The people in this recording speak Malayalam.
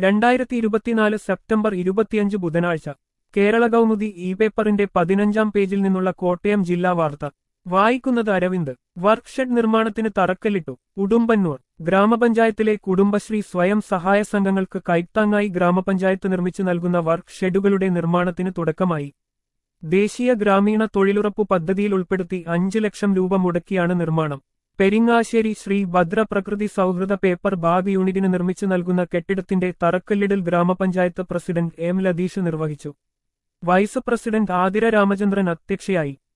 രണ്ടായിരത്തി ഇരുപത്തിനാല് സെപ്റ്റംബർ ഇരുപത്തിയഞ്ച് ബുധനാഴ്ച കേരള കൗമുദി ഇ പേപ്പറിന്റെ പതിനഞ്ചാം പേജിൽ നിന്നുള്ള കോട്ടയം ജില്ലാ വാർത്ത വായിക്കുന്നത് അരവിന്ദ് വർക്ക്ഷെഡ് നിർമ്മാണത്തിന് തറക്കല്ലിട്ടു ഉടുമ്പന്നൂർ ഗ്രാമപഞ്ചായത്തിലെ കുടുംബശ്രീ സ്വയം സഹായ സംഘങ്ങൾക്ക് കൈത്താങ്ങായി ഗ്രാമപഞ്ചായത്ത് നിർമ്മിച്ചു നൽകുന്ന വർക്ക് ഷെഡുകളുടെ നിർമ്മാണത്തിന് തുടക്കമായി ദേശീയ ഗ്രാമീണ തൊഴിലുറപ്പു പദ്ധതിയിൽ ഉൾപ്പെടുത്തി അഞ്ച് ലക്ഷം രൂപ മുടക്കിയാണ് നിർമ്മാണം പെരിങ്ങാശ്ശേരി ശ്രീ ഭദ്ര പ്രകൃതി സൗഹൃദ പേപ്പർ ബാഗ് യൂണിറ്റിന് നിർമ്മിച്ചു നൽകുന്ന കെട്ടിടത്തിന്റെ തറക്കല്ലിടൽ ഗ്രാമപഞ്ചായത്ത് പ്രസിഡന്റ് എം ലതീഷ് നിർവഹിച്ചു വൈസ് പ്രസിഡന്റ് ആതിര രാമചന്ദ്രൻ അധ്യക്ഷയായി